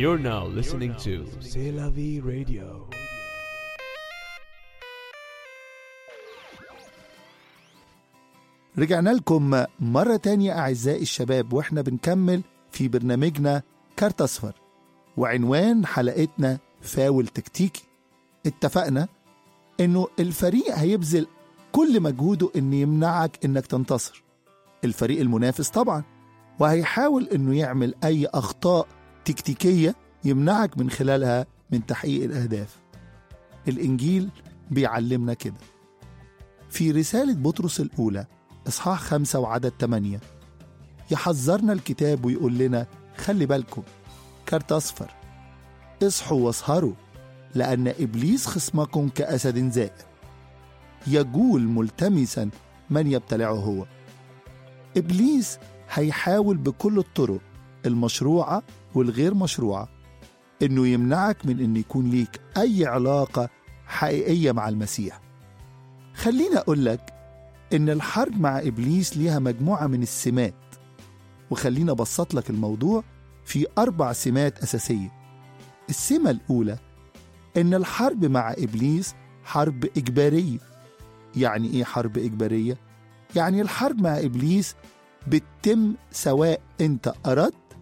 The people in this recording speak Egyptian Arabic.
You're now listening to C'est la vie radio. رجعنا لكم مرة تانية أعزائي الشباب وإحنا بنكمل في برنامجنا كارت أصفر وعنوان حلقتنا فاول تكتيكي اتفقنا إنه الفريق هيبذل كل مجهوده إن يمنعك إنك تنتصر الفريق المنافس طبعا وهيحاول إنه يعمل أي أخطاء تكتيكية يمنعك من خلالها من تحقيق الأهداف الإنجيل بيعلمنا كده في رسالة بطرس الأولى إصحاح خمسة وعدد تمانية يحذرنا الكتاب ويقول لنا خلي بالكم كارت أصفر اصحوا واسهروا لأن إبليس خصمكم كأسد زائر يجول ملتمسا من يبتلعه هو إبليس هيحاول بكل الطرق المشروعة والغير مشروعة إنه يمنعك من إن يكون ليك أي علاقة حقيقية مع المسيح خليني أقول لك إن الحرب مع إبليس ليها مجموعة من السمات وخلينا أبسط لك الموضوع في أربع سمات أساسية السمة الأولى إن الحرب مع إبليس حرب إجبارية يعني إيه حرب إجبارية؟ يعني الحرب مع إبليس بتتم سواء أنت أردت